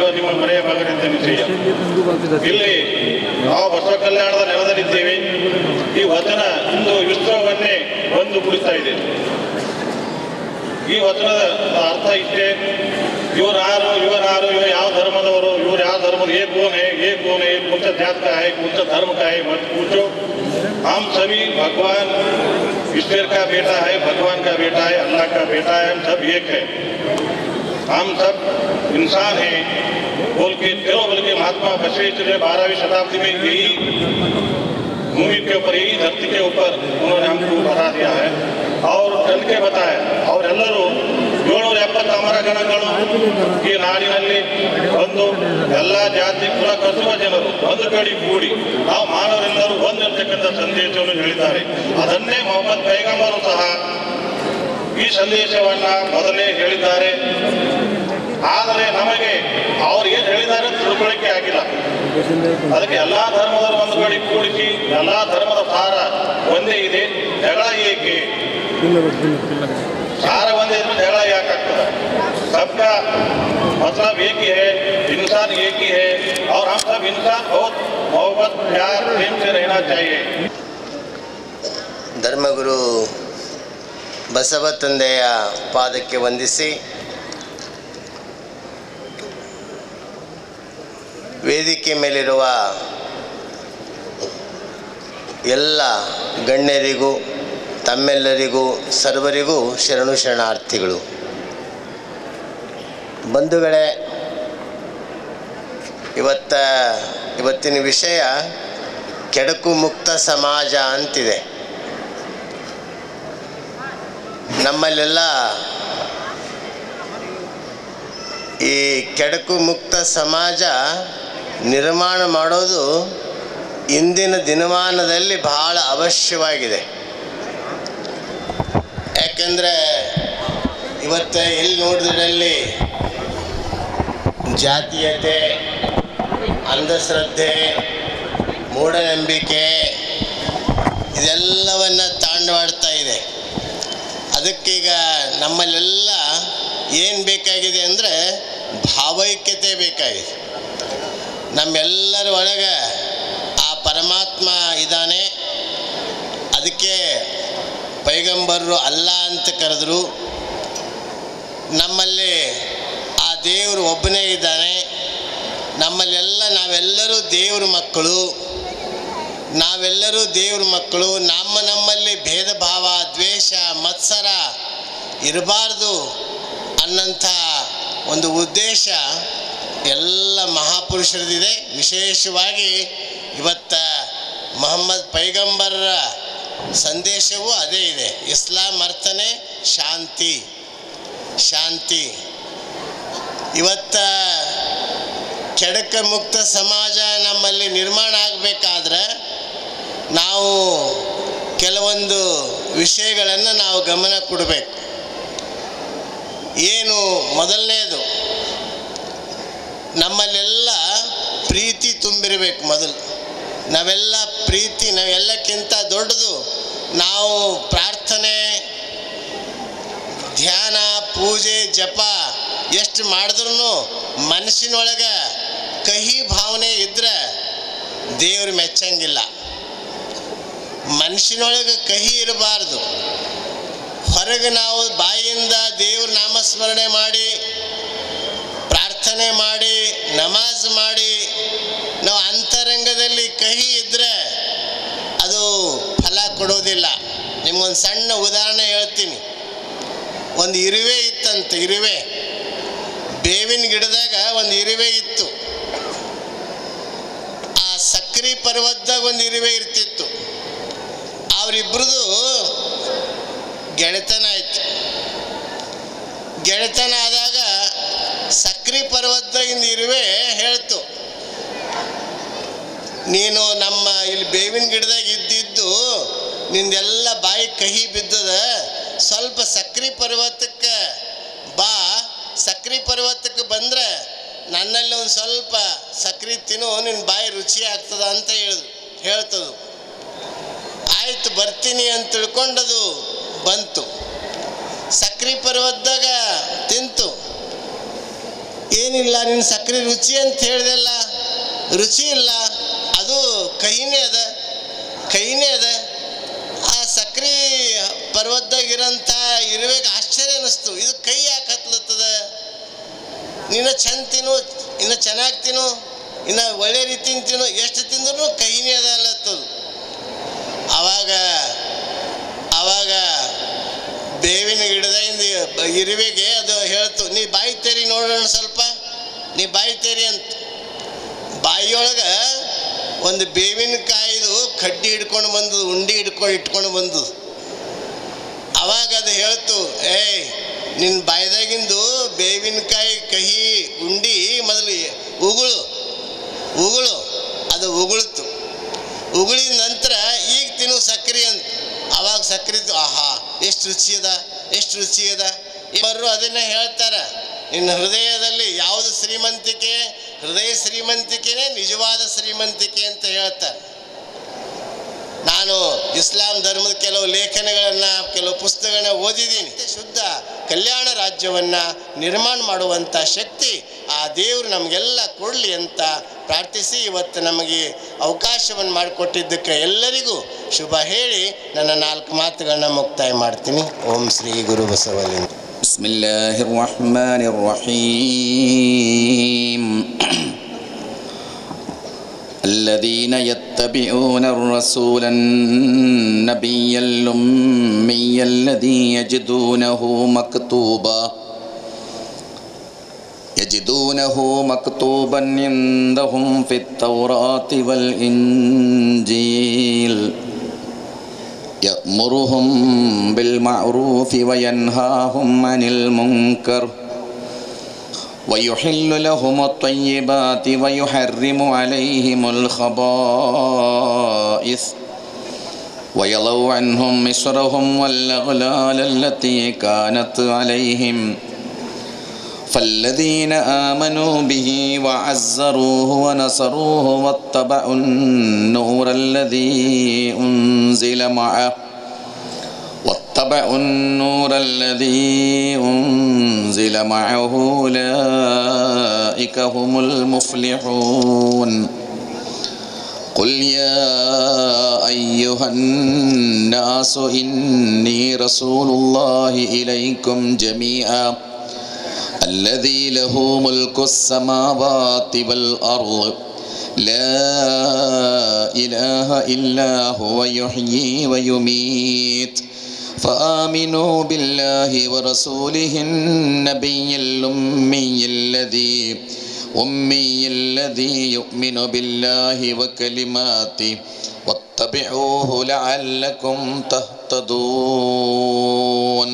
ಇವ ನಿಮ್ಮ ಮನೆಯ ಮಗನಿಂದ ನಿಶ್ಚಯ ಇಲ್ಲಿ ನಾವು ಬಸವ ಕಲ್ಯಾಣದ ನೆಲದಲ್ಲಿದ್ದೇವೆ ಈ ವಚನ ಇಂದು ವಿಶ್ವವನ್ನೇ ಒಂದು ಕುಡಿಸ್ತಾ ಇದೆ ಈ ವಚನದ ಅರ್ಥ ಇಷ್ಟೇ ಇವರಾರು ಇವರಾರು ಇವ ಯಾವ ಧರ್ಮದವರು ಇವ್ರು ಯಾವ ಧರ್ಮದ ಏ ಕೋನ್ ಹೇ ಏ ಕೋನ್ ಹೇ ಕುಂಚ ಜಾत का है कुछ धर्म का है मत पूछो हम सभी भगवान ईश्वर का बेटा है भगवान का बेटा है अल्लाह का बेटा है हम सब एक है हम सब इंसान हैं बोल के क्यों बोल के महात्मा बसवेश्वर ने बारहवीं शताब्दी में यही भूमि के ऊपर यही धरती के ऊपर उन्होंने हमको बता दिया है और चल के बताया और ಎಲ್ಲರೂ ಏಳ್ನೂರ ಎಪ್ಪತ್ತು ಅಮರ ಗಣಗಳು ಈ ನಾಡಿನಲ್ಲಿ ಒಂದು ಎಲ್ಲ ಜಾತಿ ಕುಲ ಕಸುವ ಜನರು ಒಂದು ಕಡೆ ಕೂಡಿ ನಾವು ಮಾನವರೆಲ್ಲರೂ ಒಂದಿರ್ತಕ್ಕಂಥ ಸಂದೇಶವನ್ನು ಹೇಳಿದ್ದಾರೆ ಅದನ್ನೇ ಮೊಹಮ್ಮದ್ ಪೈಗಂಬರು ಸಹ ಈ ಸಂದೇಶವನ್ನ ಮೊದಲೇ ಹೇಳಿದ್ದಾರೆ ಆದರೆ ನಮಗೆ ಅವ್ರು ಏನು ಹೇಳಿದ್ದಾರೆ ಅಂತ ತಿಳ್ಕೊಳ್ಳಿಕ್ಕೆ ಆಗಿಲ್ಲ ಅದಕ್ಕೆ ಎಲ್ಲಾ ಧರ್ಮದವರು ಒಂದು ಕಡೆ ಕೂಡಿಸಿ ಎಲ್ಲಾ ಧರ್ಮದ ಸಾರ ಒಂದೇ ಇದೆ ಜಗಳ ಏಕೆ ಸಾರ ಒಂದೇ ಇದ್ರೆ ಜಗಳ ಯಾಕಾಗ್ತದೆ सबका मतलब एक ही है इंसान एक ही है और हम सब इंसान बहुत मोहब्बत प्यार प्रेम से रहना चाहिए ಧರ್ಮಗುರು ಬಸವ ತಂದೆಯ ಪಾದಕ್ಕೆ ವಂದಿಸಿ ವೇದಿಕೆ ಮೇಲಿರುವ ಎಲ್ಲ ಗಣ್ಯರಿಗೂ ತಮ್ಮೆಲ್ಲರಿಗೂ ಸರ್ವರಿಗೂ ಶರಣು ಶರಣಾರ್ಥಿಗಳು ಬಂಧುಗಳೇ ಇವತ್ತ ಇವತ್ತಿನ ವಿಷಯ ಕೆಡಕು ಮುಕ್ತ ಸಮಾಜ ಅಂತಿದೆ ನಮ್ಮಲ್ಲೆಲ್ಲ ಈ ಕೆಡಕು ಮುಕ್ತ ಸಮಾಜ ನಿರ್ಮಾಣ ಮಾಡೋದು ಇಂದಿನ ದಿನಮಾನದಲ್ಲಿ ಬಹಳ ಅವಶ್ಯವಾಗಿದೆ ಯಾಕೆಂದರೆ ಇವತ್ತು ಎಲ್ಲಿ ನೋಡಿದ್ರಲ್ಲಿ ಜಾತೀಯತೆ ಅಂಧಶ್ರದ್ಧೆ ಮೂಢನಂಬಿಕೆ ಇದೆಲ್ಲವನ್ನು ತಾಂಡವಾಡ್ತಾ ಇದೆ ಅದಕ್ಕೀಗ ನಮ್ಮಲ್ಲೆಲ್ಲ ಏನು ಬೇಕಾಗಿದೆ ಅಂದರೆ ಭಾವೈಕ್ಯತೆ ಬೇಕಾಗಿದೆ ನಮ್ಮೆಲ್ಲರ ಒಳಗೆ ಆ ಪರಮಾತ್ಮ ಇದ್ದಾನೆ ಅದಕ್ಕೆ ಪೈಗಂಬರರು ಅಲ್ಲ ಅಂತ ಕರೆದ್ರು ನಮ್ಮಲ್ಲಿ ಆ ದೇವರು ಒಬ್ಬನೇ ಇದ್ದಾನೆ ನಮ್ಮಲ್ಲೆಲ್ಲ ನಾವೆಲ್ಲರೂ ದೇವ್ರ ಮಕ್ಕಳು ನಾವೆಲ್ಲರೂ ದೇವ್ರ ಮಕ್ಕಳು ನಮ್ಮ ನಮ್ಮಲ್ಲಿ ಭೇದ ಭಾವ ದ್ವೇಷ ಮತ್ಸರ ಇರಬಾರ್ದು ಅನ್ನಂಥ ಒಂದು ಉದ್ದೇಶ ಎಲ್ಲ ಮಹಾಪುರುಷರದಿದೆ ವಿಶೇಷವಾಗಿ ಇವತ್ತ ಮೊಹಮ್ಮದ್ ಪೈಗಂಬರರ ಸಂದೇಶವೂ ಅದೇ ಇದೆ ಇಸ್ಲಾಂ ಅರ್ಥನೇ ಶಾಂತಿ ಶಾಂತಿ ಇವತ್ತ ಕೆಡಕ ಮುಕ್ತ ಸಮಾಜ ನಮ್ಮಲ್ಲಿ ನಿರ್ಮಾಣ ಆಗಬೇಕಾದ್ರೆ ನಾವು ಕೆಲವೊಂದು ವಿಷಯಗಳನ್ನು ನಾವು ಗಮನ ಕೊಡಬೇಕು ಏನು ಮೊದಲನೇದು ನಮ್ಮಲ್ಲೆಲ್ಲ ಪ್ರೀತಿ ತುಂಬಿರಬೇಕು ಮೊದಲು ನಾವೆಲ್ಲ ಪ್ರೀತಿ ನಾವೆಲ್ಲಕ್ಕಿಂತ ದೊಡ್ಡದು ನಾವು ಪ್ರಾರ್ಥನೆ ಧ್ಯಾನ ಪೂಜೆ ಜಪ ಎಷ್ಟು ಮಾಡಿದ್ರೂ ಮನಸ್ಸಿನೊಳಗೆ ಕಹಿ ಭಾವನೆ ಇದ್ರೆ ದೇವ್ರು ಮೆಚ್ಚಂಗಿಲ್ಲ ಮನಸ್ಸಿನೊಳಗೆ ಕಹಿ ಇರಬಾರ್ದು ಹೊರಗೆ ನಾವು ಬಾಯಿಯಿಂದ ದೇವ್ರ ನಾಮಸ್ಮರಣೆ ಮಾಡಿ ಪ್ರಾರ್ಥನೆ ಮಾಡಿ ನಮಾಜ್ ಮಾಡಿ ನಾವು ಅಂತರಂಗದಲ್ಲಿ ಕಹಿ ಇದ್ದರೆ ಅದು ಫಲ ಕೊಡೋದಿಲ್ಲ ನಿಮ್ಗೊಂದು ಸಣ್ಣ ಉದಾಹರಣೆ ಹೇಳ್ತೀನಿ ಒಂದು ಇರುವೆ ಇತ್ತಂತೆ ಇರುವೆ ಬೇವಿನ ಗಿಡದಾಗ ಒಂದು ಇರುವೆ ಇತ್ತು ಆ ಸಕ್ರಿ ಪರ್ವತದಾಗ ಒಂದು ಇರುವೆ ಇರ್ತಿತ್ತು ಅವರಿಬ್ರದು ಗೆಳೆತನ ಆಯ್ತು ಗೆಳೆತನ ಆದಾಗ ಸಕ್ರಿ ಪರ್ವತದಾಗಿಂದ ಇರುವೆ ಹೇಳ್ತು ನೀನು ನಮ್ಮ ಇಲ್ಲಿ ಬೇವಿನ ಗಿಡದಾಗ ಇದ್ದಿದ್ದು ನಿಂದೆಲ್ಲ ಬಾಯಿ ಕಹಿ ಬಿದ್ದದ ಸ್ವಲ್ಪ ಸಕ್ರಿ ಪರ್ವತಕ್ಕೆ ಬಾ ಸಕ್ರಿ ಪರ್ವತಕ್ಕೆ ಬಂದ್ರೆ ನನ್ನಲ್ಲಿ ಒಂದು ಸ್ವಲ್ಪ ಸಕ್ರಿ ತಿನ್ನು ನಿನ್ನ ಬಾಯಿ ರುಚಿ ಆಗ್ತದ ಅಂತ ಹೇಳಿದು ಹೇಳ್ತದು ಆಯ್ತು ಬರ್ತೀನಿ ಅಂತ ತಿಳ್ಕೊಂಡದು ಬಂತು ಸಕ್ರಿ ಪರ್ವತದಾಗ ತಿಂತು ಏನಿಲ್ಲ ನಿನ್ನ ಸಕ್ಕರೆ ರುಚಿ ಅಂತ ಹೇಳ್ದೆಲ್ಲ ರುಚಿ ಇಲ್ಲ ಅದು ಕಹಿನೇ ಅದ ಕಹಿನೇ ಅದ ಆ ಸಕ್ರೆ ಪರ್ವತದಾಗಿರೋಂಥ ಇರುವೆಗೆ ಆಶ್ಚರ್ಯ ಅನ್ನಿಸ್ತು ಇದು ಕೈ ಯಾಕೆ ಹತ್ಲತ್ತದ ನೀನು ಚಂದ ತಿನ್ನು ಇನ್ನು ಚೆನ್ನಾಗಿ ತಿನ್ನು ಇನ್ನು ಒಳ್ಳೆ ರೀತಿ ತಿನ್ನು ಎಷ್ಟು ತಿಂದ್ರೂ ಕಹಿನೇ ಅದ ಅಲ್ಲತ್ತದು ಆವಾಗ ಆವಾಗ ಬೇವಿನ ಗಿಡದಿಂದ ಇರುವೆಗೆ ಅದು ಹೇಳ್ತು ನೀ ಬಾಯಿ ತೆರಿ ನೋಡೋಣ ಸ್ವಲ್ಪ ನೀ ಬಾಯಿ ತೆರಿ ಅಂತ ಬಾಯಿಯೊಳಗೆ ಒಂದು ಬೇವಿನ ಕಾಯಿದು ಕಡ್ಡಿ ಹಿಡ್ಕೊಂಡು ಬಂದು ಉಂಡಿ ಹಿಡ್ಕೊಂಡು ಇಟ್ಕೊಂಡು ಬಂದು ಅವಾಗ ಅದು ಹೇಳ್ತು ಏಯ್ ನಿನ್ನ ಬಾಯ್ದಾಗಿಂದು ಬೇವಿನಕಾಯಿ ಕಹಿ ಉಂಡಿ ಮೊದಲು ಉಗುಳು ಉಗುಳು ಅದು ಉಗುಳ್ತು ಉಗುಳಿದ ನಂತರ ಈಗ ತಿನ್ನು ಸಕ್ರೆ ಅಂತ ಅವಾಗ ಸಕ್ರೆ ತಿ- ಆಹಾ ಎಷ್ಟು ರುಚಿ ಅದ ಎಷ್ಟು ರುಚಿ ಅದ ಇಬ್ಬರು ಅದನ್ನೇ ಹೇಳ್ತಾರೆ ನಿನ್ನ ಹೃದಯದಲ್ಲಿ ಯಾವುದು ಶ್ರೀಮಂತಿಕೆ ಹೃದಯ ಶ್ರೀಮಂತಿಕೆನೇ ನಿಜವಾದ ಶ್ರೀಮಂತಿಕೆ ಅಂತ ಹೇಳ್ತಾರೆ ನಾನು ಇಸ್ಲಾಂ ಧರ್ಮದ ಕೆಲವು ಲೇಖನಗಳನ್ನು ಕೆಲವು ಪುಸ್ತಕಗಳನ್ನ ಓದಿದ್ದೀನಿ ಶುದ್ಧ ಕಲ್ಯಾಣ ರಾಜ್ಯವನ್ನು ನಿರ್ಮಾಣ ಮಾಡುವಂಥ ಶಕ್ತಿ ಆ ದೇವರು ನಮಗೆಲ್ಲ ಕೊಡಲಿ ಅಂತ ಪ್ರಾರ್ಥಿಸಿ ಇವತ್ತು ನಮಗೆ ಅವಕಾಶವನ್ನು ಮಾಡಿಕೊಟ್ಟಿದ್ದಕ್ಕೆ ಎಲ್ಲರಿಗೂ ಶುಭ ಹೇಳಿ ನನ್ನ ನಾಲ್ಕು ಮಾತುಗಳನ್ನ ಮುಕ್ತಾಯ ಮಾಡ್ತೀನಿ ಓಂ ಶ್ರೀ ಗುರು ಬಸವಲಿಂಗ بسم الله الرحمن الرحيم الذين يتبعون الرسول النبي الأمي الذي يجدونه مكتوبا يجدونه مكتوبا عندهم في التوراة والإنجيل يأمرهم بالمعروف وينهاهم عن المنكر ويحل لهم الطيبات ويحرم عليهم الخبائث ويضع عنهم مصرهم والأغلال التي كانت عليهم فالذين آمنوا به وعزروه ونصروه واتبعوا النور الذي أنزل معه واتبعوا النور الذي أنزل معه أولئك هم المفلحون قل يا أيها الناس إني رسول الله إليكم جميعا الذي له ملك السماوات والأرض لا إله إلا هو يحيي ويميت فآمنوا بالله ورسوله النبي الأمي الذي أمي الذي يؤمن بالله وكلماته واتبعوه لعلكم تهتدون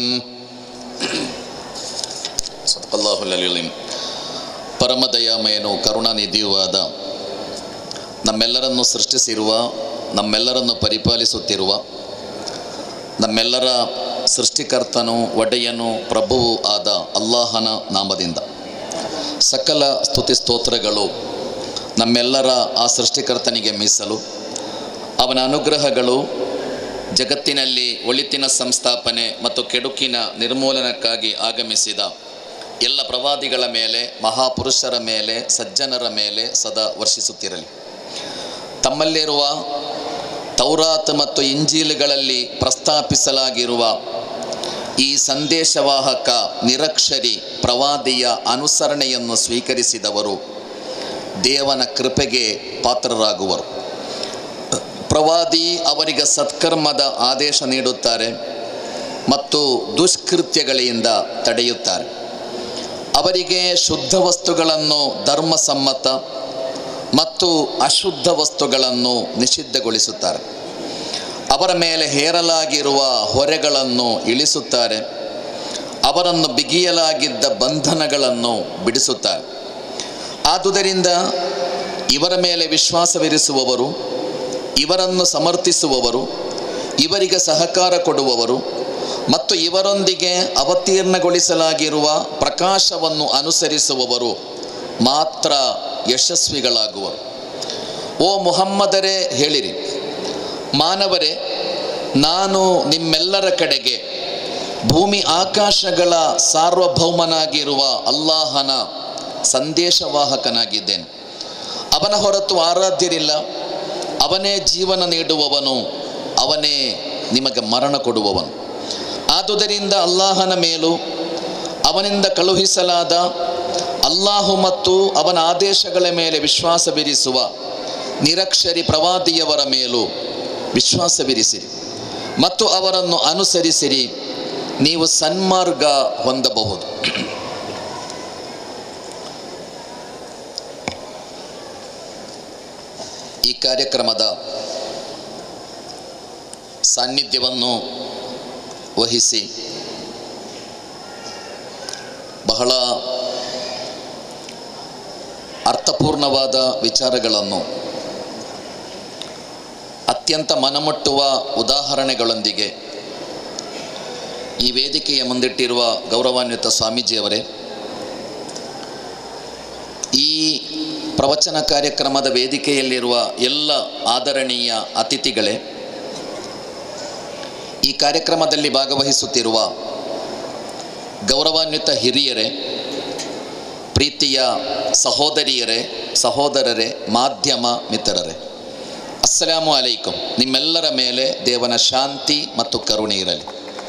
ಸದಕಲ್ಲಾಹುಲೀಂ ಪರಮದಯಾಮಯನು ಕರುಣಾನಿಧಿಯೂ ಆದ ನಮ್ಮೆಲ್ಲರನ್ನು ಸೃಷ್ಟಿಸಿರುವ ನಮ್ಮೆಲ್ಲರನ್ನು ಪರಿಪಾಲಿಸುತ್ತಿರುವ ನಮ್ಮೆಲ್ಲರ ಸೃಷ್ಟಿಕರ್ತನು ಒಡೆಯನು ಪ್ರಭುವು ಆದ ಅಲ್ಲಾಹನ ನಾಮದಿಂದ ಸಕಲ ಸ್ತುತಿ ಸ್ತೋತ್ರಗಳು ನಮ್ಮೆಲ್ಲರ ಆ ಸೃಷ್ಟಿಕರ್ತನಿಗೆ ಮೀಸಲು ಅವನ ಅನುಗ್ರಹಗಳು ಜಗತ್ತಿನಲ್ಲಿ ಒಳಿತಿನ ಸಂಸ್ಥಾಪನೆ ಮತ್ತು ಕೆಡುಕಿನ ನಿರ್ಮೂಲನಕ್ಕಾಗಿ ಆಗಮಿಸಿದ ಎಲ್ಲ ಪ್ರವಾದಿಗಳ ಮೇಲೆ ಮಹಾಪುರುಷರ ಮೇಲೆ ಸಜ್ಜನರ ಮೇಲೆ ಸದಾ ವರ್ಷಿಸುತ್ತಿರಲಿ ತಮ್ಮಲ್ಲಿರುವ ತೌರಾತ್ ಮತ್ತು ಇಂಜೀಲುಗಳಲ್ಲಿ ಪ್ರಸ್ತಾಪಿಸಲಾಗಿರುವ ಈ ಸಂದೇಶವಾಹಕ ನಿರಕ್ಷರಿ ಪ್ರವಾದಿಯ ಅನುಸರಣೆಯನ್ನು ಸ್ವೀಕರಿಸಿದವರು ದೇವನ ಕೃಪೆಗೆ ಪಾತ್ರರಾಗುವರು ಪ್ರವಾದಿ ಅವರಿಗೆ ಸತ್ಕರ್ಮದ ಆದೇಶ ನೀಡುತ್ತಾರೆ ಮತ್ತು ದುಷ್ಕೃತ್ಯಗಳಿಂದ ತಡೆಯುತ್ತಾರೆ ಅವರಿಗೆ ಶುದ್ಧ ವಸ್ತುಗಳನ್ನು ಧರ್ಮಸಮ್ಮತ ಮತ್ತು ಅಶುದ್ಧ ವಸ್ತುಗಳನ್ನು ನಿಷಿದ್ಧಗೊಳಿಸುತ್ತಾರೆ ಅವರ ಮೇಲೆ ಹೇರಲಾಗಿರುವ ಹೊರೆಗಳನ್ನು ಇಳಿಸುತ್ತಾರೆ ಅವರನ್ನು ಬಿಗಿಯಲಾಗಿದ್ದ ಬಂಧನಗಳನ್ನು ಬಿಡಿಸುತ್ತಾರೆ ಆದುದರಿಂದ ಇವರ ಮೇಲೆ ವಿಶ್ವಾಸವಿರಿಸುವವರು ಇವರನ್ನು ಸಮರ್ಥಿಸುವವರು ಇವರಿಗೆ ಸಹಕಾರ ಕೊಡುವವರು ಮತ್ತು ಇವರೊಂದಿಗೆ ಅವತೀರ್ಣಗೊಳಿಸಲಾಗಿರುವ ಪ್ರಕಾಶವನ್ನು ಅನುಸರಿಸುವವರು ಮಾತ್ರ ಯಶಸ್ವಿಗಳಾಗುವರು ಓ ಮುಹಮ್ಮದರೇ ಹೇಳಿರಿ ಮಾನವರೇ ನಾನು ನಿಮ್ಮೆಲ್ಲರ ಕಡೆಗೆ ಭೂಮಿ ಆಕಾಶಗಳ ಸಾರ್ವಭೌಮನಾಗಿರುವ ಅಲ್ಲಾಹನ ಸಂದೇಶವಾಹಕನಾಗಿದ್ದೇನೆ ಅವನ ಹೊರತು ಆರಾಧ್ಯರಿಲ್ಲ ಅವನೇ ಜೀವನ ನೀಡುವವನು ಅವನೇ ನಿಮಗೆ ಮರಣ ಕೊಡುವವನು ಆದುದರಿಂದ ಅಲ್ಲಾಹನ ಮೇಲೂ ಅವನಿಂದ ಕಳುಹಿಸಲಾದ ಅಲ್ಲಾಹು ಮತ್ತು ಅವನ ಆದೇಶಗಳ ಮೇಲೆ ವಿಶ್ವಾಸವಿರಿಸುವ ನಿರಕ್ಷರಿ ಪ್ರವಾದಿಯವರ ಮೇಲೂ ವಿಶ್ವಾಸವಿರಿಸಿರಿ ಮತ್ತು ಅವರನ್ನು ಅನುಸರಿಸಿರಿ ನೀವು ಸನ್ಮಾರ್ಗ ಹೊಂದಬಹುದು ಈ ಕಾರ್ಯಕ್ರಮದ ಸಾನ್ನಿಧ್ಯವನ್ನು ವಹಿಸಿ ಬಹಳ ಅರ್ಥಪೂರ್ಣವಾದ ವಿಚಾರಗಳನ್ನು ಅತ್ಯಂತ ಮನಮುಟ್ಟುವ ಉದಾಹರಣೆಗಳೊಂದಿಗೆ ಈ ವೇದಿಕೆಯ ಮುಂದಿಟ್ಟಿರುವ ಗೌರವಾನ್ವಿತ ಸ್ವಾಮೀಜಿಯವರೇ ಈ ಪ್ರವಚನ ಕಾರ್ಯಕ್ರಮದ ವೇದಿಕೆಯಲ್ಲಿರುವ ಎಲ್ಲ ಆದರಣೀಯ ಅತಿಥಿಗಳೇ ಈ ಕಾರ್ಯಕ್ರಮದಲ್ಲಿ ಭಾಗವಹಿಸುತ್ತಿರುವ ಗೌರವಾನ್ವಿತ ಹಿರಿಯರೇ ಪ್ರೀತಿಯ ಸಹೋದರಿಯರೇ ಸಹೋದರರೇ ಮಾಧ್ಯಮ ಮಿತ್ರರೇ ಅಸ್ಸಲಾಮು ಅಲೈಕುಂ ನಿಮ್ಮೆಲ್ಲರ ಮೇಲೆ ದೇವನ ಶಾಂತಿ ಮತ್ತು ಕರುಣೆ ಇರಲಿ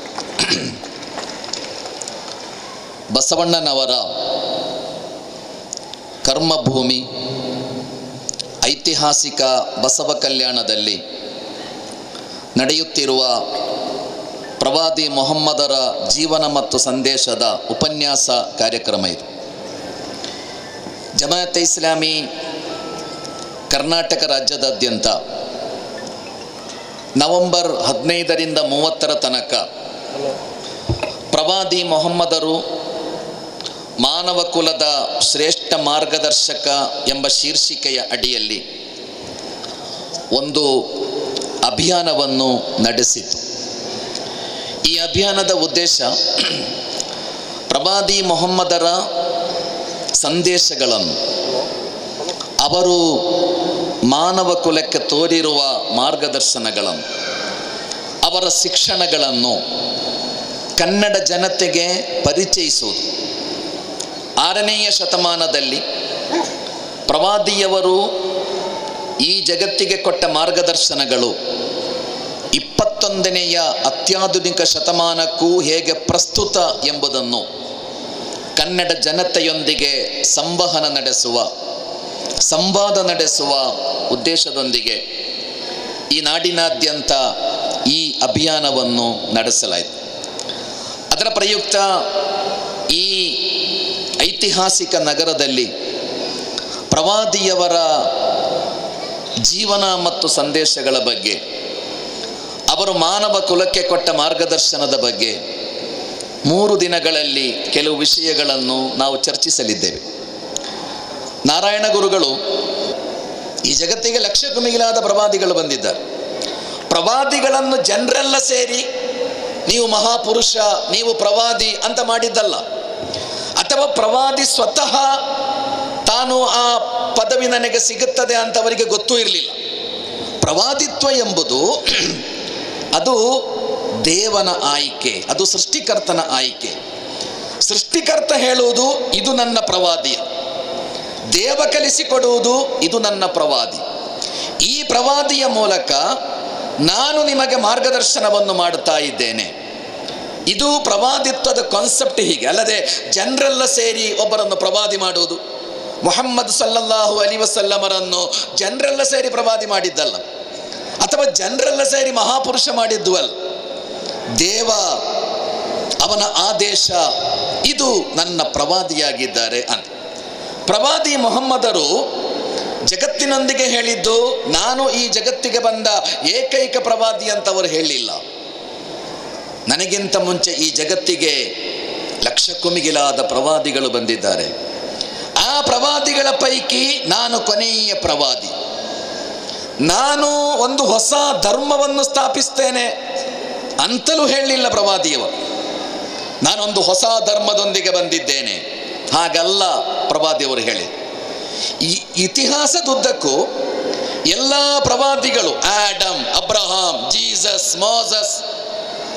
ಬಸವಣ್ಣನವರ ಕರ್ಮಭೂಮಿ ಐತಿಹಾಸಿಕ ಬಸವ ಕಲ್ಯಾಣದಲ್ಲಿ ನಡೆಯುತ್ತಿರುವ ಪ್ರವಾದಿ ಮೊಹಮ್ಮದರ ಜೀವನ ಮತ್ತು ಸಂದೇಶದ ಉಪನ್ಯಾಸ ಕಾರ್ಯಕ್ರಮ ಇದು ಜಮಾಯತ್ ಇಸ್ಲಾಮಿ ಕರ್ನಾಟಕ ರಾಜ್ಯದಾದ್ಯಂತ ನವೆಂಬರ್ ಹದಿನೈದರಿಂದ ಮೂವತ್ತರ ತನಕ ಪ್ರವಾದಿ ಮೊಹಮ್ಮದರು ಮಾನವ ಕುಲದ ಶ್ರೇಷ್ಠ ಮಾರ್ಗದರ್ಶಕ ಎಂಬ ಶೀರ್ಷಿಕೆಯ ಅಡಿಯಲ್ಲಿ ಒಂದು ಅಭಿಯಾನವನ್ನು ನಡೆಸಿತು ಈ ಅಭಿಯಾನದ ಉದ್ದೇಶ ಪ್ರವಾದಿ ಮೊಹಮ್ಮದರ ಸಂದೇಶಗಳನ್ನು ಅವರು ಮಾನವ ಕುಲಕ್ಕೆ ತೋರಿರುವ ಮಾರ್ಗದರ್ಶನಗಳನ್ನು ಅವರ ಶಿಕ್ಷಣಗಳನ್ನು ಕನ್ನಡ ಜನತೆಗೆ ಪರಿಚಯಿಸುವುದು ಆರನೆಯ ಶತಮಾನದಲ್ಲಿ ಪ್ರವಾದಿಯವರು ಈ ಜಗತ್ತಿಗೆ ಕೊಟ್ಟ ಮಾರ್ಗದರ್ಶನಗಳು ಇಪ್ಪತ್ತೊಂದನೆಯ ಅತ್ಯಾಧುನಿಕ ಶತಮಾನಕ್ಕೂ ಹೇಗೆ ಪ್ರಸ್ತುತ ಎಂಬುದನ್ನು ಕನ್ನಡ ಜನತೆಯೊಂದಿಗೆ ಸಂವಹನ ನಡೆಸುವ ಸಂವಾದ ನಡೆಸುವ ಉದ್ದೇಶದೊಂದಿಗೆ ಈ ನಾಡಿನಾದ್ಯಂತ ಈ ಅಭಿಯಾನವನ್ನು ನಡೆಸಲಾಯಿತು ಅದರ ಪ್ರಯುಕ್ತ ಈ ಐತಿಹಾಸಿಕ ನಗರದಲ್ಲಿ ಪ್ರವಾದಿಯವರ ಜೀವನ ಮತ್ತು ಸಂದೇಶಗಳ ಬಗ್ಗೆ ಅವರು ಮಾನವ ಕುಲಕ್ಕೆ ಕೊಟ್ಟ ಮಾರ್ಗದರ್ಶನದ ಬಗ್ಗೆ ಮೂರು ದಿನಗಳಲ್ಲಿ ಕೆಲವು ವಿಷಯಗಳನ್ನು ನಾವು ಚರ್ಚಿಸಲಿದ್ದೇವೆ ನಾರಾಯಣ ಗುರುಗಳು ಈ ಜಗತ್ತಿಗೆ ಲಕ್ಷಕ್ಕೂ ಮಿಗಿಲಾದ ಪ್ರವಾದಿಗಳು ಬಂದಿದ್ದಾರೆ ಪ್ರವಾದಿಗಳನ್ನು ಜನರೆಲ್ಲ ಸೇರಿ ನೀವು ಮಹಾಪುರುಷ ನೀವು ಪ್ರವಾದಿ ಅಂತ ಮಾಡಿದ್ದಲ್ಲ ಅಥವಾ ಪ್ರವಾದಿ ಸ್ವತಃ ತಾನು ಆ ಪದವಿ ನನಗೆ ಸಿಗುತ್ತದೆ ಅಂತ ಅವರಿಗೆ ಗೊತ್ತೂ ಇರಲಿಲ್ಲ ಪ್ರವಾದಿತ್ವ ಎಂಬುದು ಅದು ದೇವನ ಆಯ್ಕೆ ಅದು ಸೃಷ್ಟಿಕರ್ತನ ಆಯ್ಕೆ ಸೃಷ್ಟಿಕರ್ತ ಹೇಳುವುದು ಇದು ನನ್ನ ಪ್ರವಾದಿ ದೇವ ಕಲಿಸಿಕೊಡುವುದು ಇದು ನನ್ನ ಪ್ರವಾದಿ ಈ ಪ್ರವಾದಿಯ ಮೂಲಕ ನಾನು ನಿಮಗೆ ಮಾರ್ಗದರ್ಶನವನ್ನು ಮಾಡುತ್ತಾ ಇದ್ದೇನೆ ಇದು ಪ್ರವಾದಿತ್ವದ ಕಾನ್ಸೆಪ್ಟ್ ಹೀಗೆ ಅಲ್ಲದೆ ಜನರೆಲ್ಲ ಸೇರಿ ಒಬ್ಬರನ್ನು ಪ್ರವಾದಿ ಮಾಡುವುದು ಮೊಹಮ್ಮದ್ ಸಲ್ಲಲ್ಲಾಹು ಅಲಿ ವಸಲ್ಲಮರನ್ನು ಜನರೆಲ್ಲ ಸೇರಿ ಪ್ರವಾದಿ ಮಾಡಿದ್ದಲ್ಲ ಅಥವಾ ಜನರೆಲ್ಲ ಸೇರಿ ಮಹಾಪುರುಷ ಮಾಡಿದ್ದು ಅಲ್ಲ ದೇವ ಅವನ ಆದೇಶ ಇದು ನನ್ನ ಪ್ರವಾದಿಯಾಗಿದ್ದಾರೆ ಅಂತ ಪ್ರವಾದಿ ಮೊಹಮ್ಮದರು ಜಗತ್ತಿನೊಂದಿಗೆ ಹೇಳಿದ್ದು ನಾನು ಈ ಜಗತ್ತಿಗೆ ಬಂದ ಏಕೈಕ ಪ್ರವಾದಿ ಅಂತ ಅವರು ಹೇಳಿಲ್ಲ ನನಗಿಂತ ಮುಂಚೆ ಈ ಜಗತ್ತಿಗೆ ಲಕ್ಷಕ್ಕೂ ಮಿಗಿಲಾದ ಪ್ರವಾದಿಗಳು ಬಂದಿದ್ದಾರೆ ಆ ಪ್ರವಾದಿಗಳ ಪೈಕಿ ನಾನು ಕೊನೆಯ ಪ್ರವಾದಿ ನಾನು ಒಂದು ಹೊಸ ಧರ್ಮವನ್ನು ಸ್ಥಾಪಿಸ್ತೇನೆ ಅಂತಲೂ ಹೇಳಲಿಲ್ಲ ಪ್ರವಾದಿಯವರು ನಾನೊಂದು ಹೊಸ ಧರ್ಮದೊಂದಿಗೆ ಬಂದಿದ್ದೇನೆ ಹಾಗಲ್ಲ ಪ್ರವಾದಿಯವರು ಹೇಳಿ ಈ ಇತಿಹಾಸದುದ್ದಕ್ಕೂ ಎಲ್ಲ ಪ್ರವಾದಿಗಳು ಆಡಮ್ ಅಬ್ರಹಾಂ ಜೀಸಸ್ ಮೋಸಸ್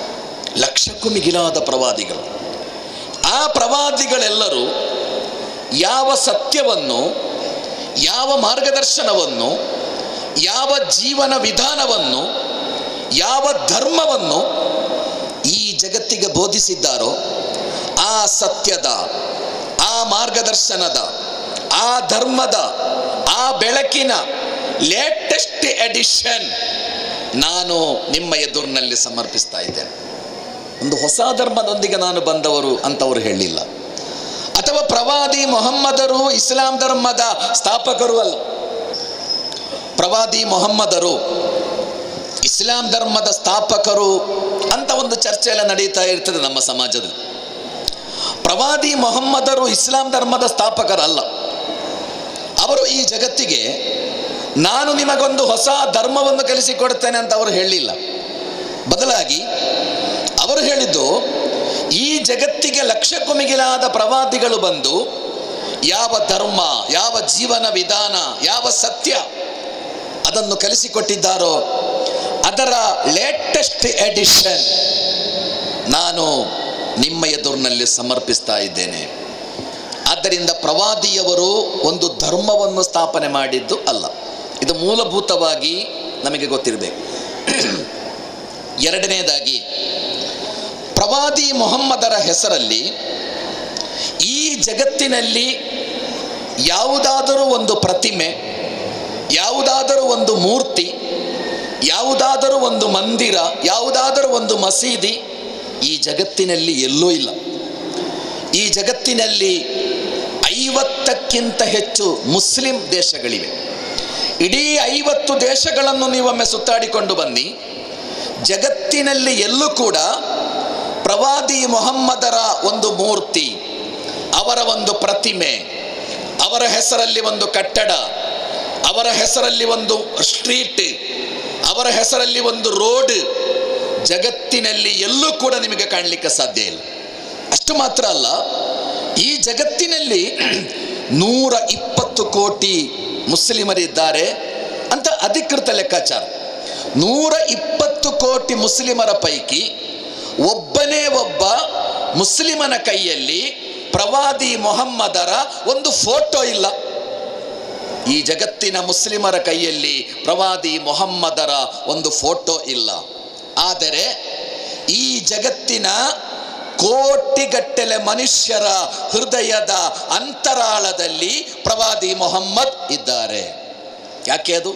ಲಕ್ಷಕ್ಕೂ ಮಿಗಿಲಾದ ಪ್ರವಾದಿಗಳು ಆ ಪ್ರವಾದಿಗಳೆಲ್ಲರೂ ಯಾವ ಸತ್ಯವನ್ನು ಯಾವ ಮಾರ್ಗದರ್ಶನವನ್ನು ಯಾವ ಜೀವನ ವಿಧಾನವನ್ನು ಯಾವ ಧರ್ಮವನ್ನು ಈ ಜಗತ್ತಿಗೆ ಬೋಧಿಸಿದ್ದಾರೋ ಆ ಸತ್ಯದ ಆ ಮಾರ್ಗದರ್ಶನದ ಆ ಧರ್ಮದ ಆ ಬೆಳಕಿನ ಲೇಟೆಸ್ಟ್ ಎಡಿಷನ್ ನಾನು ನಿಮ್ಮ ಎದುರಿನಲ್ಲಿ ಸಮರ್ಪಿಸ್ತಾ ಇದ್ದೇನೆ ಒಂದು ಹೊಸ ಧರ್ಮದೊಂದಿಗೆ ನಾನು ಬಂದವರು ಅಂತವರು ಹೇಳಿಲ್ಲ ಅಥವಾ ಪ್ರವಾದಿ ಮೊಹಮ್ಮದರು ಇಸ್ಲಾಂ ಧರ್ಮದ ಸ್ಥಾಪಕರು ಅಲ್ಲ ಪ್ರವಾದಿ ಮೊಹಮ್ಮದರು ಇಸ್ಲಾಂ ಧರ್ಮದ ಸ್ಥಾಪಕರು ಅಂತ ಒಂದು ಚರ್ಚೆ ಎಲ್ಲ ನಡೀತಾ ಇರ್ತದೆ ನಮ್ಮ ಸಮಾಜದಲ್ಲಿ ಪ್ರವಾದಿ ಮೊಹಮ್ಮದರು ಇಸ್ಲಾಂ ಧರ್ಮದ ಸ್ಥಾಪಕರಲ್ಲ ಅವರು ಈ ಜಗತ್ತಿಗೆ ನಾನು ನಿಮಗೊಂದು ಹೊಸ ಧರ್ಮವನ್ನು ಕಲಿಸಿಕೊಡ್ತೇನೆ ಅಂತ ಅವರು ಹೇಳಲಿಲ್ಲ ಬದಲಾಗಿ ಅವರು ಹೇಳಿದ್ದು ಈ ಜಗತ್ತಿಗೆ ಲಕ್ಷಕ್ಕೂ ಮಿಗಿಲಾದ ಪ್ರವಾದಿಗಳು ಬಂದು ಯಾವ ಧರ್ಮ ಯಾವ ಜೀವನ ವಿಧಾನ ಯಾವ ಸತ್ಯ ಅದನ್ನು ಕಲಿಸಿಕೊಟ್ಟಿದ್ದಾರೋ ಅದರ ಲೇಟೆಸ್ಟ್ ಎಡಿಷನ್ ನಾನು ನಿಮ್ಮ ಎದುರಿನಲ್ಲಿ ಸಮರ್ಪಿಸ್ತಾ ಇದ್ದೇನೆ ಆದ್ದರಿಂದ ಪ್ರವಾದಿಯವರು ಒಂದು ಧರ್ಮವನ್ನು ಸ್ಥಾಪನೆ ಮಾಡಿದ್ದು ಅಲ್ಲ ಇದು ಮೂಲಭೂತವಾಗಿ ನಮಗೆ ಗೊತ್ತಿರಬೇಕು ಎರಡನೇದಾಗಿ ಪ್ರವಾದಿ ಮೊಹಮ್ಮದರ ಹೆಸರಲ್ಲಿ ಈ ಜಗತ್ತಿನಲ್ಲಿ ಯಾವುದಾದರೂ ಒಂದು ಪ್ರತಿಮೆ ಯಾವುದಾದರೂ ಒಂದು ಮೂರ್ತಿ ಯಾವುದಾದರೂ ಒಂದು ಮಂದಿರ ಯಾವುದಾದರೂ ಒಂದು ಮಸೀದಿ ಈ ಜಗತ್ತಿನಲ್ಲಿ ಎಲ್ಲೂ ಇಲ್ಲ ಈ ಜಗತ್ತಿನಲ್ಲಿ ಐವತ್ತಕ್ಕಿಂತ ಹೆಚ್ಚು ಮುಸ್ಲಿಂ ದೇಶಗಳಿವೆ ಇಡೀ ಐವತ್ತು ದೇಶಗಳನ್ನು ನೀವೊಮ್ಮೆ ಸುತ್ತಾಡಿಕೊಂಡು ಬನ್ನಿ ಜಗತ್ತಿನಲ್ಲಿ ಎಲ್ಲೂ ಕೂಡ ಪ್ರವಾದಿ ಮೊಹಮ್ಮದರ ಒಂದು ಮೂರ್ತಿ ಅವರ ಒಂದು ಪ್ರತಿಮೆ ಅವರ ಹೆಸರಲ್ಲಿ ಒಂದು ಕಟ್ಟಡ ಅವರ ಹೆಸರಲ್ಲಿ ಒಂದು ಸ್ಟ್ರೀಟ್ ಅವರ ಹೆಸರಲ್ಲಿ ಒಂದು ರೋಡ್ ಜಗತ್ತಿನಲ್ಲಿ ಎಲ್ಲೂ ಕೂಡ ನಿಮಗೆ ಕಾಣಲಿಕ್ಕೆ ಸಾಧ್ಯ ಇಲ್ಲ ಅಷ್ಟು ಮಾತ್ರ ಅಲ್ಲ ಈ ಜಗತ್ತಿನಲ್ಲಿ ನೂರ ಇಪ್ಪತ್ತು ಕೋಟಿ ಮುಸ್ಲಿಮರಿದ್ದಾರೆ ಅಂತ ಅಧಿಕೃತ ಲೆಕ್ಕಾಚಾರ ನೂರ ಇಪ್ಪತ್ತು ಕೋಟಿ ಮುಸ್ಲಿಮರ ಪೈಕಿ ಒಬ್ಬನೇ ಒಬ್ಬ ಮುಸ್ಲಿಮನ ಕೈಯಲ್ಲಿ ಪ್ರವಾದಿ ಮೊಹಮ್ಮದರ ಒಂದು ಫೋಟೋ ಇಲ್ಲ ಈ ಜಗತ್ತಿನ ಮುಸ್ಲಿಮರ ಕೈಯಲ್ಲಿ ಪ್ರವಾದಿ ಮೊಹಮ್ಮದರ ಒಂದು ಫೋಟೋ ಇಲ್ಲ ಆದರೆ ಈ ಜಗತ್ತಿನ ಕೋಟಿಗಟ್ಟಲೆ ಮನುಷ್ಯರ ಹೃದಯದ ಅಂತರಾಳದಲ್ಲಿ ಪ್ರವಾದಿ ಮೊಹಮ್ಮದ್ ಇದ್ದಾರೆ ಯಾಕೆ ಅದು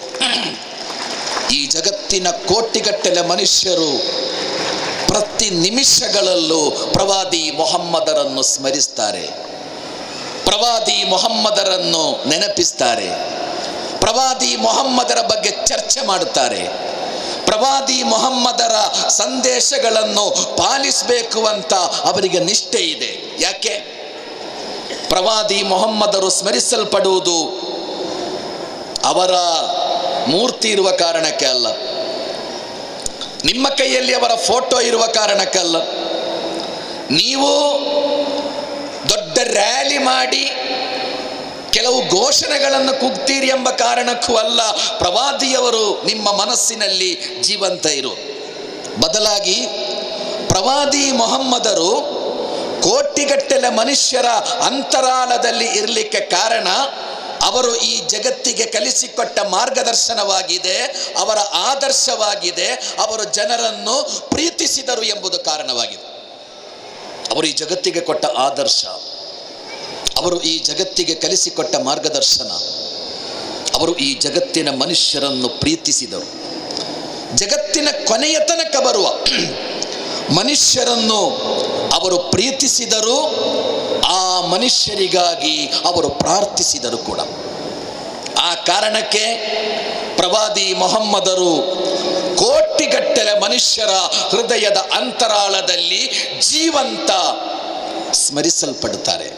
ಈ ಜಗತ್ತಿನ ಕೋಟಿಗಟ್ಟಲೆ ಮನುಷ್ಯರು ಪ್ರತಿ ನಿಮಿಷಗಳಲ್ಲೂ ಪ್ರವಾದಿ ಮೊಹಮ್ಮದರನ್ನು ಸ್ಮರಿಸ್ತಾರೆ ಪ್ರವಾದಿ ಮೊಹಮ್ಮದರನ್ನು ನೆನಪಿಸ್ತಾರೆ ಪ್ರವಾದಿ ಮೊಹಮ್ಮದರ ಬಗ್ಗೆ ಚರ್ಚೆ ಮಾಡುತ್ತಾರೆ ಪ್ರವಾದಿ ಮೊಹಮ್ಮದರ ಸಂದೇಶಗಳನ್ನು ಪಾಲಿಸಬೇಕು ಅಂತ ಅವರಿಗೆ ನಿಷ್ಠೆ ಇದೆ ಯಾಕೆ ಪ್ರವಾದಿ ಮೊಹಮ್ಮದರು ಸ್ಮರಿಸಲ್ಪಡುವುದು ಅವರ ಮೂರ್ತಿ ಇರುವ ಕಾರಣಕ್ಕೆ ಅಲ್ಲ ನಿಮ್ಮ ಕೈಯಲ್ಲಿ ಅವರ ಫೋಟೋ ಇರುವ ಕಾರಣಕ್ಕಲ್ಲ ನೀವು ದೊಡ್ಡ ರ್ಯಾಲಿ ಮಾಡಿ ಕೆಲವು ಘೋಷಣೆಗಳನ್ನು ಕೂಗ್ತೀರಿ ಎಂಬ ಕಾರಣಕ್ಕೂ ಅಲ್ಲ ಪ್ರವಾದಿಯವರು ನಿಮ್ಮ ಮನಸ್ಸಿನಲ್ಲಿ ಜೀವಂತ ಇರು ಬದಲಾಗಿ ಪ್ರವಾದಿ ಮೊಹಮ್ಮದರು ಕೋಟಿಗಟ್ಟಲೆ ಮನುಷ್ಯರ ಅಂತರಾಳದಲ್ಲಿ ಇರಲಿಕ್ಕೆ ಕಾರಣ ಅವರು ಈ ಜಗತ್ತಿಗೆ ಕಲಿಸಿಕೊಟ್ಟ ಮಾರ್ಗದರ್ಶನವಾಗಿದೆ ಅವರ ಆದರ್ಶವಾಗಿದೆ ಅವರು ಜನರನ್ನು ಪ್ರೀತಿಸಿದರು ಎಂಬುದು ಕಾರಣವಾಗಿದೆ ಅವರು ಈ ಜಗತ್ತಿಗೆ ಕೊಟ್ಟ ಆದರ್ಶ ಅವರು ಈ ಜಗತ್ತಿಗೆ ಕಲಿಸಿಕೊಟ್ಟ ಮಾರ್ಗದರ್ಶನ ಅವರು ಈ ಜಗತ್ತಿನ ಮನುಷ್ಯರನ್ನು ಪ್ರೀತಿಸಿದರು ಜಗತ್ತಿನ ಕೊನೆಯ ತನಕ ಬರುವ ಮನುಷ್ಯರನ್ನು ಅವರು ಪ್ರೀತಿಸಿದರು ಆ ಮನುಷ್ಯರಿಗಾಗಿ ಅವರು ಪ್ರಾರ್ಥಿಸಿದರು ಕೂಡ ಆ ಕಾರಣಕ್ಕೆ ಪ್ರವಾದಿ ಮೊಹಮ್ಮದರು ಕೋಟಿಗಟ್ಟಲೆ ಮನುಷ್ಯರ ಹೃದಯದ ಅಂತರಾಳದಲ್ಲಿ ಜೀವಂತ ಸ್ಮರಿಸಲ್ಪಡುತ್ತಾರೆ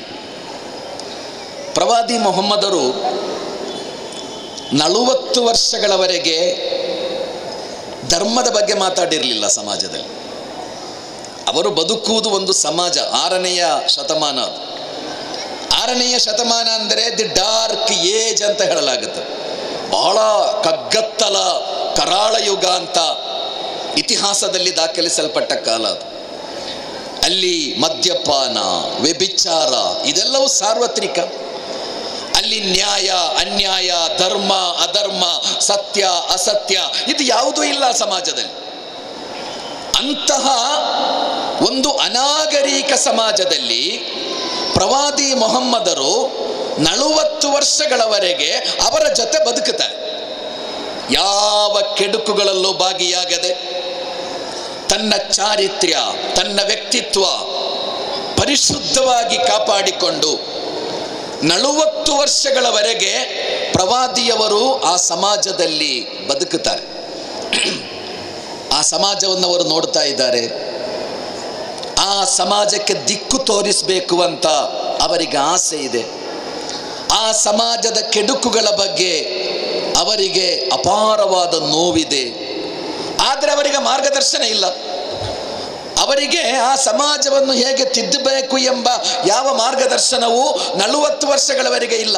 ಪ್ರವಾದಿ ಮೊಹಮ್ಮದರು ನಲವತ್ತು ವರ್ಷಗಳವರೆಗೆ ಧರ್ಮದ ಬಗ್ಗೆ ಮಾತಾಡಿರಲಿಲ್ಲ ಸಮಾಜದಲ್ಲಿ ಅವರು ಬದುಕುವುದು ಒಂದು ಸಮಾಜ ಆರನೆಯ ಶತಮಾನ ಅದು ಆರನೆಯ ಶತಮಾನ ಅಂದರೆ ದಿ ಡಾರ್ಕ್ ಏಜ್ ಅಂತ ಹೇಳಲಾಗುತ್ತೆ ಬಹಳ ಕಗ್ಗತ್ತಲ ಕರಾಳ ಯುಗ ಅಂತ ಇತಿಹಾಸದಲ್ಲಿ ದಾಖಲಿಸಲ್ಪಟ್ಟ ಕಾಲ ಅದು ಅಲ್ಲಿ ಮದ್ಯಪಾನ ವ್ಯಭಿಚಾರ ಇದೆಲ್ಲವೂ ಸಾರ್ವತ್ರಿಕ ಅಲ್ಲಿ ನ್ಯಾಯ ಅನ್ಯಾಯ ಧರ್ಮ ಅಧರ್ಮ ಸತ್ಯ ಅಸತ್ಯ ಇದು ಯಾವುದೂ ಇಲ್ಲ ಸಮಾಜದಲ್ಲಿ ಅಂತಹ ಒಂದು ಅನಾಗರಿಕ ಸಮಾಜದಲ್ಲಿ ಪ್ರವಾದಿ ಮೊಹಮ್ಮದರು ನಲವತ್ತು ವರ್ಷಗಳವರೆಗೆ ಅವರ ಜೊತೆ ಬದುಕುತ್ತಾರೆ ಯಾವ ಕೆಡುಕುಗಳಲ್ಲೂ ಭಾಗಿಯಾಗದೆ ತನ್ನ ಚಾರಿತ್ರ್ಯ ತನ್ನ ವ್ಯಕ್ತಿತ್ವ ಪರಿಶುದ್ಧವಾಗಿ ಕಾಪಾಡಿಕೊಂಡು ನಲವತ್ತು ವರ್ಷಗಳವರೆಗೆ ಪ್ರವಾದಿಯವರು ಆ ಸಮಾಜದಲ್ಲಿ ಬದುಕುತ್ತಾರೆ ಆ ಸಮಾಜವನ್ನು ಅವರು ನೋಡ್ತಾ ಇದ್ದಾರೆ ಆ ಸಮಾಜಕ್ಕೆ ದಿಕ್ಕು ತೋರಿಸಬೇಕು ಅಂತ ಅವರಿಗೆ ಆಸೆ ಇದೆ ಆ ಸಮಾಜದ ಕೆಡುಕುಗಳ ಬಗ್ಗೆ ಅವರಿಗೆ ಅಪಾರವಾದ ನೋವಿದೆ ಆದರೆ ಅವರಿಗೆ ಮಾರ್ಗದರ್ಶನ ಇಲ್ಲ ಅವರಿಗೆ ಆ ಸಮಾಜವನ್ನು ಹೇಗೆ ತಿದ್ದಬೇಕು ಎಂಬ ಯಾವ ಮಾರ್ಗದರ್ಶನವೂ ನಲವತ್ತು ವರ್ಷಗಳವರೆಗೆ ಇಲ್ಲ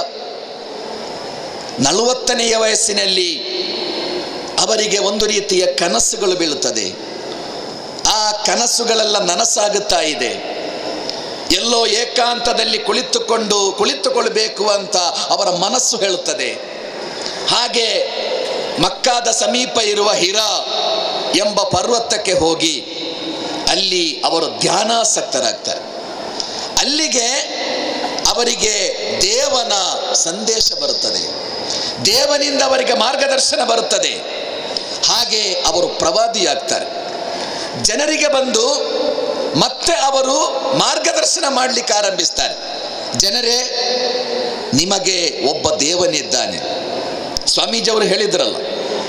ನಲವತ್ತನೆಯ ವಯಸ್ಸಿನಲ್ಲಿ ಅವರಿಗೆ ಒಂದು ರೀತಿಯ ಕನಸುಗಳು ಬೀಳುತ್ತದೆ ಆ ಕನಸುಗಳೆಲ್ಲ ನನಸಾಗುತ್ತಾ ಇದೆ ಎಲ್ಲೋ ಏಕಾಂತದಲ್ಲಿ ಕುಳಿತುಕೊಂಡು ಕುಳಿತುಕೊಳ್ಬೇಕು ಅಂತ ಅವರ ಮನಸ್ಸು ಹೇಳುತ್ತದೆ ಹಾಗೆ ಮಕ್ಕಾದ ಸಮೀಪ ಇರುವ ಹಿರಾ ಎಂಬ ಪರ್ವತಕ್ಕೆ ಹೋಗಿ ಅಲ್ಲಿ ಅವರು ಧ್ಯಾನಾಸಕ್ತರಾಗ್ತಾರೆ ಅಲ್ಲಿಗೆ ಅವರಿಗೆ ದೇವನ ಸಂದೇಶ ಬರುತ್ತದೆ ದೇವನಿಂದ ಅವರಿಗೆ ಮಾರ್ಗದರ್ಶನ ಬರುತ್ತದೆ ಹಾಗೆ ಅವರು ಪ್ರವಾದಿಯಾಗ್ತಾರೆ ಜನರಿಗೆ ಬಂದು ಮತ್ತೆ ಅವರು ಮಾರ್ಗದರ್ಶನ ಮಾಡಲಿಕ್ಕೆ ಆರಂಭಿಸ್ತಾರೆ ಜನರೇ ನಿಮಗೆ ಒಬ್ಬ ದೇವನಿದ್ದಾನೆ ಸ್ವಾಮೀಜಿಯವರು ಹೇಳಿದ್ರಲ್ಲ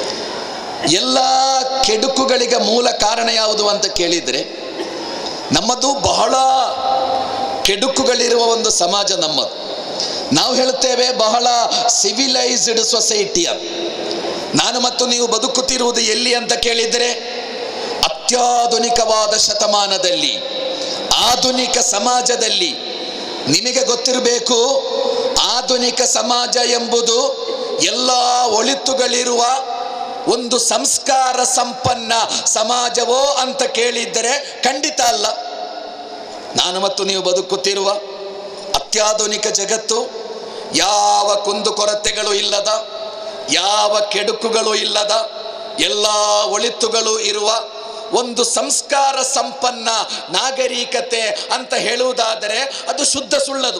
ಎಲ್ಲ ಕೆಡುಕುಗಳಿಗೆ ಮೂಲ ಕಾರಣ ಯಾವುದು ಅಂತ ಕೇಳಿದರೆ ನಮ್ಮದು ಬಹಳ ಕೆಡುಕುಗಳಿರುವ ಒಂದು ಸಮಾಜ ನಮ್ಮದು ನಾವು ಹೇಳುತ್ತೇವೆ ಬಹಳ ಸಿವಿಲೈಸ್ಡ್ ಸೊಸೈಟಿ ಅಂತ ನಾನು ಮತ್ತು ನೀವು ಬದುಕುತ್ತಿರುವುದು ಎಲ್ಲಿ ಅಂತ ಕೇಳಿದರೆ ಅತ್ಯಾಧುನಿಕವಾದ ಶತಮಾನದಲ್ಲಿ ಆಧುನಿಕ ಸಮಾಜದಲ್ಲಿ ನಿಮಗೆ ಗೊತ್ತಿರಬೇಕು ಆಧುನಿಕ ಸಮಾಜ ಎಂಬುದು ಎಲ್ಲ ಒಳಿತುಗಳಿರುವ ಒಂದು ಸಂಸ್ಕಾರ ಸಂಪನ್ನ ಸಮಾಜವೋ ಅಂತ ಕೇಳಿದ್ದರೆ ಖಂಡಿತ ಅಲ್ಲ ನಾನು ಮತ್ತು ನೀವು ಬದುಕುತ್ತಿರುವ ಅತ್ಯಾಧುನಿಕ ಜಗತ್ತು ಯಾವ ಕುಂದುಕೊರತೆಗಳು ಇಲ್ಲದ ಯಾವ ಕೆಡುಕುಗಳು ಇಲ್ಲದ ಎಲ್ಲ ಒಳಿತುಗಳು ಇರುವ ಒಂದು ಸಂಸ್ಕಾರ ಸಂಪನ್ನ ನಾಗರಿಕತೆ ಅಂತ ಹೇಳುವುದಾದರೆ ಅದು ಶುದ್ಧ ಸುಳ್ಳದು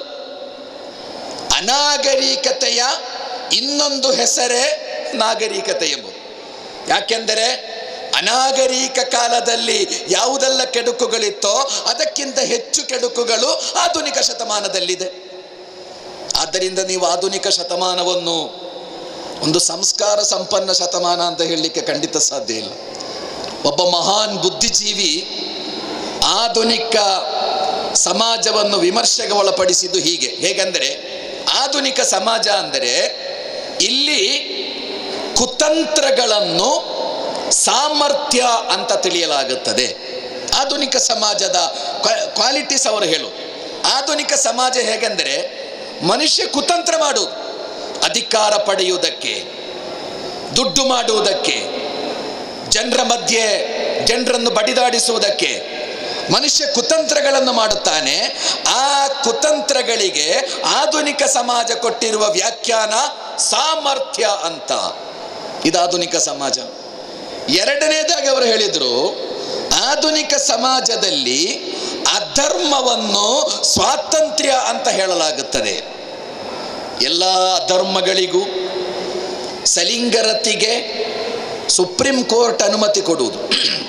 ಅನಾಗರಿಕತೆಯ ಇನ್ನೊಂದು ಹೆಸರೇ ನಾಗರಿಕತೆ ಎಂಬುದು ಯಾಕೆಂದರೆ ಅನಾಗರಿಕ ಕಾಲದಲ್ಲಿ ಯಾವುದೆಲ್ಲ ಕೆಡುಕುಗಳಿತ್ತೋ ಅದಕ್ಕಿಂತ ಹೆಚ್ಚು ಕೆಡುಕುಗಳು ಆಧುನಿಕ ಶತಮಾನದಲ್ಲಿದೆ ಆದ್ದರಿಂದ ನೀವು ಆಧುನಿಕ ಶತಮಾನವನ್ನು ಒಂದು ಸಂಸ್ಕಾರ ಸಂಪನ್ನ ಶತಮಾನ ಅಂತ ಹೇಳಲಿಕ್ಕೆ ಖಂಡಿತ ಸಾಧ್ಯ ಇಲ್ಲ ಒಬ್ಬ ಮಹಾನ್ ಬುದ್ಧಿಜೀವಿ ಆಧುನಿಕ ಸಮಾಜವನ್ನು ವಿಮರ್ಶೆಗೆ ಒಳಪಡಿಸಿದ್ದು ಹೀಗೆ ಹೇಗೆಂದರೆ ಆಧುನಿಕ ಸಮಾಜ ಅಂದರೆ ಇಲ್ಲಿ ಕುತಂತ್ರಗಳನ್ನು ಸಾಮರ್ಥ್ಯ ಅಂತ ತಿಳಿಯಲಾಗುತ್ತದೆ ಆಧುನಿಕ ಸಮಾಜದ ಕ್ವಾಲಿಟೀಸ್ ಅವರು ಹೇಳು ಆಧುನಿಕ ಸಮಾಜ ಹೇಗೆಂದರೆ ಮನುಷ್ಯ ಕುತಂತ್ರ ಮಾಡುವುದು ಅಧಿಕಾರ ಪಡೆಯುವುದಕ್ಕೆ ದುಡ್ಡು ಮಾಡುವುದಕ್ಕೆ ಜನರ ಮಧ್ಯೆ ಜನರನ್ನು ಬಡಿದಾಡಿಸುವುದಕ್ಕೆ ಮನುಷ್ಯ ಕುತಂತ್ರಗಳನ್ನು ಮಾಡುತ್ತಾನೆ ಆ ಕುತಂತ್ರಗಳಿಗೆ ಆಧುನಿಕ ಸಮಾಜ ಕೊಟ್ಟಿರುವ ವ್ಯಾಖ್ಯಾನ ಸಾಮರ್ಥ್ಯ ಅಂತ ಇದು ಆಧುನಿಕ ಸಮಾಜ ಎರಡನೇದಾಗಿ ಅವರು ಹೇಳಿದರು ಆಧುನಿಕ ಸಮಾಜದಲ್ಲಿ ಅಧರ್ಮವನ್ನು ಸ್ವಾತಂತ್ರ್ಯ ಅಂತ ಹೇಳಲಾಗುತ್ತದೆ ಎಲ್ಲ ಧರ್ಮಗಳಿಗೂ ಸಲಿಂಗರತಿಗೆ ಸುಪ್ರೀಂ ಕೋರ್ಟ್ ಅನುಮತಿ ಕೊಡುವುದು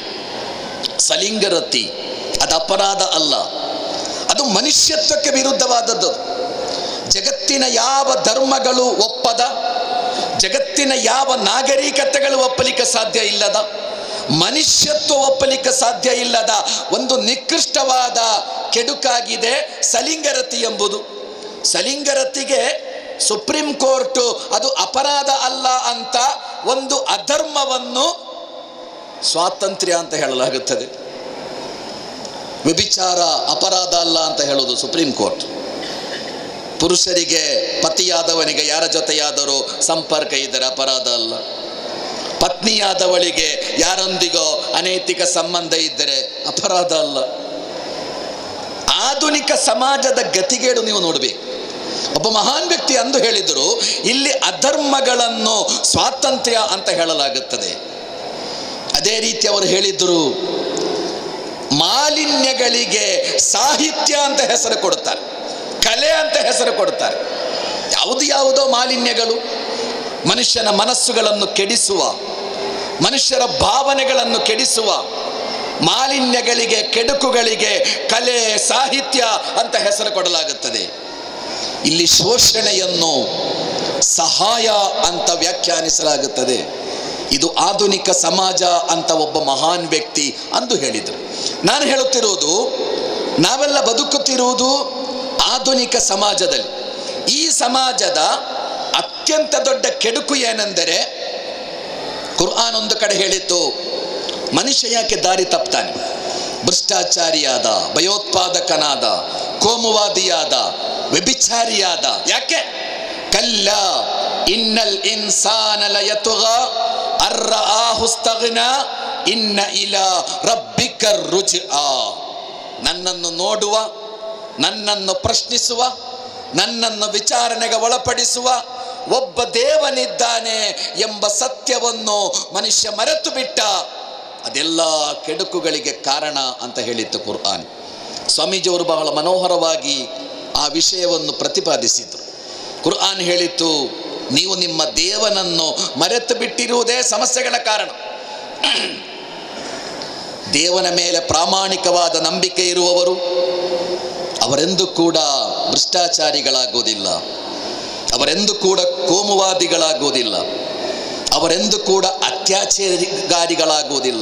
ಸಲಿಂಗರತಿ ಅದು ಅಪರಾಧ ಅಲ್ಲ ಅದು ಮನುಷ್ಯತ್ವಕ್ಕೆ ವಿರುದ್ಧವಾದದ್ದು ಜಗತ್ತಿನ ಯಾವ ಧರ್ಮಗಳು ಒಪ್ಪದ ಜಗತ್ತಿನ ಯಾವ ನಾಗರಿಕತೆಗಳು ಒಪ್ಪಲಿಕ್ಕೆ ಸಾಧ್ಯ ಇಲ್ಲದ ಮನುಷ್ಯತ್ವ ಒಪ್ಪಲಿಕ್ಕೆ ಸಾಧ್ಯ ಇಲ್ಲದ ಒಂದು ನಿಕೃಷ್ಟವಾದ ಕೆಡುಕಾಗಿದೆ ಸಲಿಂಗರತಿ ಎಂಬುದು ಸಲಿಂಗರತಿಗೆ ಸುಪ್ರೀಂ ಕೋರ್ಟ್ ಅದು ಅಪರಾಧ ಅಲ್ಲ ಅಂತ ಒಂದು ಅಧರ್ಮವನ್ನು ಸ್ವಾತಂತ್ರ್ಯ ಅಂತ ಹೇಳಲಾಗುತ್ತದೆ ವ್ಯಭಿಚಾರ ಅಪರಾಧ ಅಲ್ಲ ಅಂತ ಹೇಳೋದು ಸುಪ್ರೀಂ ಕೋರ್ಟ್ ಪುರುಷರಿಗೆ ಪತಿಯಾದವನಿಗೆ ಯಾರ ಜೊತೆಯಾದರೂ ಸಂಪರ್ಕ ಇದ್ದರೆ ಅಪರಾಧ ಅಲ್ಲ ಪತ್ನಿಯಾದವಳಿಗೆ ಯಾರೊಂದಿಗೋ ಅನೈತಿಕ ಸಂಬಂಧ ಇದ್ದರೆ ಅಪರಾಧ ಅಲ್ಲ ಆಧುನಿಕ ಸಮಾಜದ ಗತಿಗೇಡು ನೀವು ನೋಡಬೇಕು ಒಬ್ಬ ಮಹಾನ್ ವ್ಯಕ್ತಿ ಅಂದು ಹೇಳಿದರು ಇಲ್ಲಿ ಅಧರ್ಮಗಳನ್ನು ಸ್ವಾತಂತ್ರ್ಯ ಅಂತ ಹೇಳಲಾಗುತ್ತದೆ ಅದೇ ರೀತಿ ಅವರು ಹೇಳಿದರು ಮಾಲಿನ್ಯಗಳಿಗೆ ಸಾಹಿತ್ಯ ಅಂತ ಹೆಸರು ಕೊಡ್ತಾರೆ ಕಲೆ ಅಂತ ಹೆಸರು ಕೊಡ್ತಾರೆ ಯಾವುದು ಯಾವುದೋ ಮಾಲಿನ್ಯಗಳು ಮನುಷ್ಯನ ಮನಸ್ಸುಗಳನ್ನು ಕೆಡಿಸುವ ಮನುಷ್ಯರ ಭಾವನೆಗಳನ್ನು ಕೆಡಿಸುವ ಮಾಲಿನ್ಯಗಳಿಗೆ ಕೆಡುಕುಗಳಿಗೆ ಕಲೆ ಸಾಹಿತ್ಯ ಅಂತ ಹೆಸರು ಕೊಡಲಾಗುತ್ತದೆ ಇಲ್ಲಿ ಶೋಷಣೆಯನ್ನು ಸಹಾಯ ಅಂತ ವ್ಯಾಖ್ಯಾನಿಸಲಾಗುತ್ತದೆ ಇದು ಆಧುನಿಕ ಸಮಾಜ ಅಂತ ಒಬ್ಬ ಮಹಾನ್ ವ್ಯಕ್ತಿ ಅಂದು ಹೇಳಿದರು ನಾನು ಹೇಳುತ್ತಿರುವುದು ನಾವೆಲ್ಲ ಬದುಕುತ್ತಿರುವುದು ಆಧುನಿಕ ಸಮಾಜದಲ್ಲಿ ಈ ಸಮಾಜದ ಅತ್ಯಂತ ದೊಡ್ಡ ಕೆಡುಕು ಏನೆಂದರೆ ಕುರ್ಆನ್ ಒಂದು ಕಡೆ ಹೇಳಿತ್ತು ಮನುಷ್ಯ ಯಾಕೆ ದಾರಿ ತಪ್ತಾನೆ ಭ್ರಷ್ಟಾಚಾರಿಯಾದ ಭಯೋತ್ಪಾದಕನಾದ ಕೋಮುವಾದಿಯಾದ ವ್ಯಭಿಚಾರಿಯಾದ ಯಾಕೆ ಕಲ್ಲ ಇನ್ನಲ್ ಇನ್ಸಾನ ಲಯತುಗ ಅರ್ರ ಆಹುಸ್ತಗ್ನ ಇನ್ನ ಇಲ ರಬ್ಬಿಕ ರುಜಿಆ ನನ್ನನ್ನು ನೋಡುವ ನನ್ನನ್ನು ಪ್ರಶ್ನಿಸುವ ನನ್ನನ್ನು ವಿಚಾರಣೆಗೆ ಒಳಪಡಿಸುವ ಒಬ್ಬ ದೇವನಿದ್ದಾನೆ ಎಂಬ ಸತ್ಯವನ್ನು ಮನುಷ್ಯ ಮರೆತು ಬಿಟ್ಟ ಅದೆಲ್ಲ ಕೆಡುಕುಗಳಿಗೆ ಕಾರಣ ಅಂತ ಹೇಳಿತ್ತು ಕುರ್ಆನ್ ಸ್ವಾಮೀಜಿಯವರು ಬಹಳ ಮನೋಹರವಾಗಿ ಆ ವಿಷಯವನ್ನು ಪ್ರತಿಪಾದಿಸಿದರು ಕುರ್ಆನ್ ಹೇಳಿತ್ತು ನೀವು ನಿಮ್ಮ ದೇವನನ್ನು ಮರೆತು ಬಿಟ್ಟಿರುವುದೇ ಸಮಸ್ಯೆಗಳ ಕಾರಣ ದೇವನ ಮೇಲೆ ಪ್ರಾಮಾಣಿಕವಾದ ನಂಬಿಕೆ ಇರುವವರು ಅವರೆಂದು ಕೂಡ ಭ್ರಷ್ಟಾಚಾರಿಗಳಾಗುವುದಿಲ್ಲ ಅವರೆಂದು ಕೂಡ ಕೋಮುವಾದಿಗಳಾಗುವುದಿಲ್ಲ ಅವರೆಂದು ಕೂಡ ಅತ್ಯಾಚಾರಿಗಾರಿಗಳಾಗುವುದಿಲ್ಲ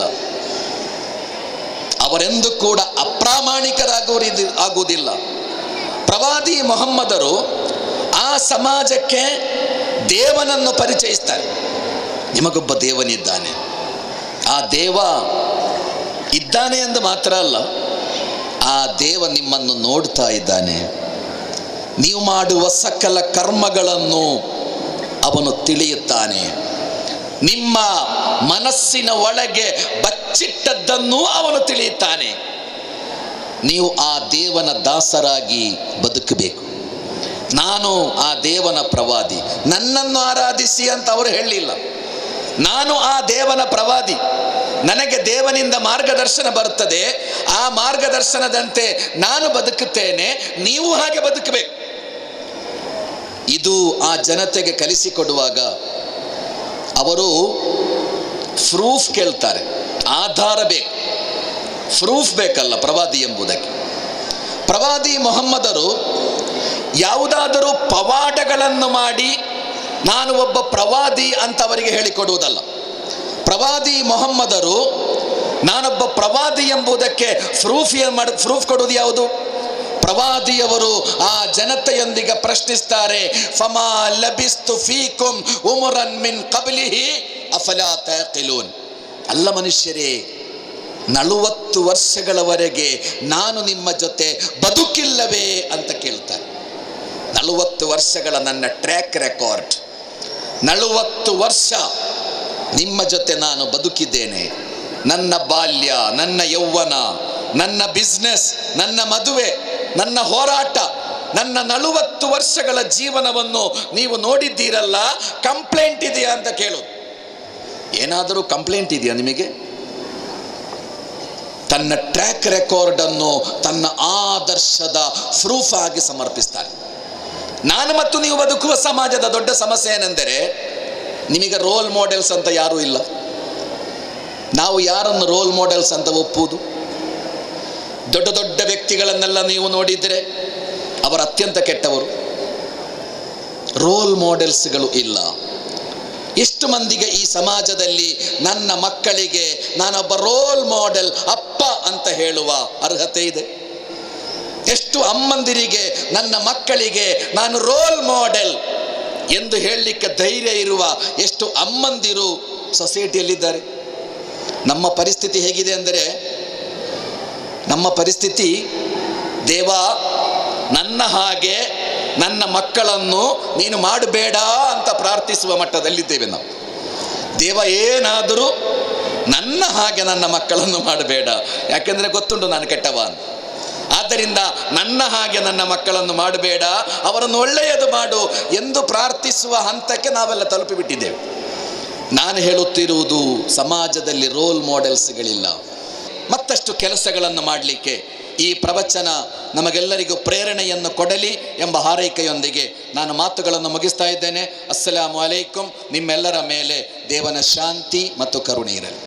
ಅವರೆಂದು ಕೂಡ ಅಪ್ರಾಮಾಣಿಕರಾಗುವುದಿ ಆಗುವುದಿಲ್ಲ ಪ್ರವಾದಿ ಮೊಹಮ್ಮದರು ಆ ಸಮಾಜಕ್ಕೆ ದೇವನನ್ನು ಪರಿಚಯಿಸ್ತಾರೆ ನಿಮಗೊಬ್ಬ ದೇವನಿದ್ದಾನೆ ಆ ದೇವ ಇದ್ದಾನೆ ಎಂದು ಮಾತ್ರ ಅಲ್ಲ ಆ ದೇವ ನಿಮ್ಮನ್ನು ನೋಡ್ತಾ ಇದ್ದಾನೆ ನೀವು ಮಾಡುವ ಸಕಲ ಕರ್ಮಗಳನ್ನು ಅವನು ತಿಳಿಯುತ್ತಾನೆ ನಿಮ್ಮ ಮನಸ್ಸಿನ ಒಳಗೆ ಬಚ್ಚಿಟ್ಟದ್ದನ್ನೂ ಅವನು ತಿಳಿಯುತ್ತಾನೆ ನೀವು ಆ ದೇವನ ದಾಸರಾಗಿ ಬದುಕಬೇಕು ನಾನು ಆ ದೇವನ ಪ್ರವಾದಿ ನನ್ನನ್ನು ಆರಾಧಿಸಿ ಅಂತ ಅವರು ಹೇಳಲಿಲ್ಲ ನಾನು ಆ ದೇವನ ಪ್ರವಾದಿ ನನಗೆ ದೇವನಿಂದ ಮಾರ್ಗದರ್ಶನ ಬರುತ್ತದೆ ಆ ಮಾರ್ಗದರ್ಶನದಂತೆ ನಾನು ಬದುಕುತ್ತೇನೆ ನೀವು ಹಾಗೆ ಬದುಕಬೇಕು ಇದು ಆ ಜನತೆಗೆ ಕಲಿಸಿಕೊಡುವಾಗ ಅವರು ಪ್ರೂಫ್ ಕೇಳ್ತಾರೆ ಆಧಾರ ಬೇಕು ಪ್ರೂಫ್ ಬೇಕಲ್ಲ ಪ್ರವಾದಿ ಎಂಬುದಕ್ಕೆ ಪ್ರವಾದಿ ಮೊಹಮ್ಮದರು ಯಾವುದಾದರೂ ಪವಾಡಗಳನ್ನು ಮಾಡಿ ನಾನು ಒಬ್ಬ ಪ್ರವಾದಿ ಅಂತ ಅವರಿಗೆ ಹೇಳಿಕೊಡುವುದಲ್ಲ ಪ್ರವಾದಿ ಮೊಹಮ್ಮದರು ನಾನೊಬ್ಬ ಪ್ರವಾದಿ ಎಂಬುದಕ್ಕೆ ಪ್ರೂಫ್ ಏನು ಮಾಡಿ ಪ್ರೂಫ್ ಕೊಡುವುದು ಯಾವುದು ಪ್ರವಾದಿಯವರು ಆ ಜನತೆಯೊಂದಿಗೆ ಪ್ರಶ್ನಿಸ್ತಾರೆ ಫಮಾ ಲಬಿಸ್ತು ಫೀಕುಂ ಉಮರನ್ ಮಿನ್ ಕಬಲಿಹಿ ಅಫಲಾ ತಯಕಿಲೂನ್ ಅಲ್ಲ ಮನುಷ್ಯರೇ ನಲವತ್ತು ವರ್ಷಗಳವರೆಗೆ ನಾನು ನಿಮ್ಮ ಜೊತೆ ಬದುಕಿಲ್ಲವೇ ಅಂತ ಕೇಳ್ತಾರೆ ನಲವತ್ತು ವರ್ಷಗಳ ನನ್ನ ಟ್ರ್ಯಾಕ್ ರೆಕಾರ್ಡ್ ನಲವತ್ತು ವರ್ಷ ನಿಮ್ಮ ಜೊತೆ ನಾನು ಬದುಕಿದ್ದೇನೆ ನನ್ನ ಬಾಲ್ಯ ನನ್ನ ಯೌವನ ನನ್ನ ಬಿಸ್ನೆಸ್ ನನ್ನ ಮದುವೆ ನನ್ನ ಹೋರಾಟ ನನ್ನ ನಲವತ್ತು ವರ್ಷಗಳ ಜೀವನವನ್ನು ನೀವು ನೋಡಿದ್ದೀರಲ್ಲ ಕಂಪ್ಲೇಂಟ್ ಇದೆಯಾ ಅಂತ ಕೇಳೋದು ಏನಾದರೂ ಕಂಪ್ಲೇಂಟ್ ಇದೆಯಾ ನಿಮಗೆ ತನ್ನ ಟ್ರ್ಯಾಕ್ ರೆಕಾರ್ಡನ್ನು ತನ್ನ ಆದರ್ಶದ ಪ್ರೂಫ್ ಆಗಿ ಸಮರ್ಪಿಸ್ತಾರೆ ನಾನು ಮತ್ತು ನೀವು ಬದುಕುವ ಸಮಾಜದ ದೊಡ್ಡ ಸಮಸ್ಯೆ ಏನೆಂದರೆ ನಿಮಗೆ ರೋಲ್ ಮಾಡೆಲ್ಸ್ ಅಂತ ಯಾರೂ ಇಲ್ಲ ನಾವು ಯಾರನ್ನು ರೋಲ್ ಮಾಡೆಲ್ಸ್ ಅಂತ ಒಪ್ಪುವುದು ದೊಡ್ಡ ದೊಡ್ಡ ವ್ಯಕ್ತಿಗಳನ್ನೆಲ್ಲ ನೀವು ನೋಡಿದರೆ ಅವರು ಅತ್ಯಂತ ಕೆಟ್ಟವರು ರೋಲ್ ಮಾಡೆಲ್ಸ್ಗಳು ಇಲ್ಲ ಎಷ್ಟು ಮಂದಿಗೆ ಈ ಸಮಾಜದಲ್ಲಿ ನನ್ನ ಮಕ್ಕಳಿಗೆ ನಾನೊಬ್ಬ ರೋಲ್ ಮಾಡೆಲ್ ಅಪ್ಪ ಅಂತ ಹೇಳುವ ಅರ್ಹತೆ ಇದೆ ಎಷ್ಟು ಅಮ್ಮಂದಿರಿಗೆ ನನ್ನ ಮಕ್ಕಳಿಗೆ ನಾನು ರೋಲ್ ಮಾಡೆಲ್ ಎಂದು ಹೇಳಲಿಕ್ಕೆ ಧೈರ್ಯ ಇರುವ ಎಷ್ಟು ಅಮ್ಮಂದಿರು ಸೊಸೈಟಿಯಲ್ಲಿದ್ದಾರೆ ನಮ್ಮ ಪರಿಸ್ಥಿತಿ ಹೇಗಿದೆ ಅಂದರೆ ನಮ್ಮ ಪರಿಸ್ಥಿತಿ ದೇವ ನನ್ನ ಹಾಗೆ ನನ್ನ ಮಕ್ಕಳನ್ನು ನೀನು ಮಾಡಬೇಡ ಅಂತ ಪ್ರಾರ್ಥಿಸುವ ಮಟ್ಟದಲ್ಲಿದ್ದೇವೆ ನಾವು ದೇವ ಏನಾದರೂ ನನ್ನ ಹಾಗೆ ನನ್ನ ಮಕ್ಕಳನ್ನು ಮಾಡಬೇಡ ಯಾಕೆಂದರೆ ಗೊತ್ತುಂಟು ನಾನು ಕೆಟ್ಟವ ಅಂತ ಆದ್ದರಿಂದ ನನ್ನ ಹಾಗೆ ನನ್ನ ಮಕ್ಕಳನ್ನು ಮಾಡಬೇಡ ಅವರನ್ನು ಒಳ್ಳೆಯದು ಮಾಡು ಎಂದು ಪ್ರಾರ್ಥಿಸುವ ಹಂತಕ್ಕೆ ನಾವೆಲ್ಲ ತಲುಪಿಬಿಟ್ಟಿದ್ದೇವೆ ನಾನು ಹೇಳುತ್ತಿರುವುದು ಸಮಾಜದಲ್ಲಿ ರೋಲ್ ಮಾಡೆಲ್ಸ್ಗಳಿಲ್ಲ ಮತ್ತಷ್ಟು ಕೆಲಸಗಳನ್ನು ಮಾಡಲಿಕ್ಕೆ ಈ ಪ್ರವಚನ ನಮಗೆಲ್ಲರಿಗೂ ಪ್ರೇರಣೆಯನ್ನು ಕೊಡಲಿ ಎಂಬ ಹಾರೈಕೆಯೊಂದಿಗೆ ನಾನು ಮಾತುಗಳನ್ನು ಮುಗಿಸ್ತಾ ಇದ್ದೇನೆ ಅಸ್ಸಲಾಮು ಅಲೈಕುಂ ನಿಮ್ಮೆಲ್ಲರ ಮೇಲೆ ದೇವನ ಶಾಂತಿ ಮತ್ತು ಕರುಣೆ ಇರಲಿ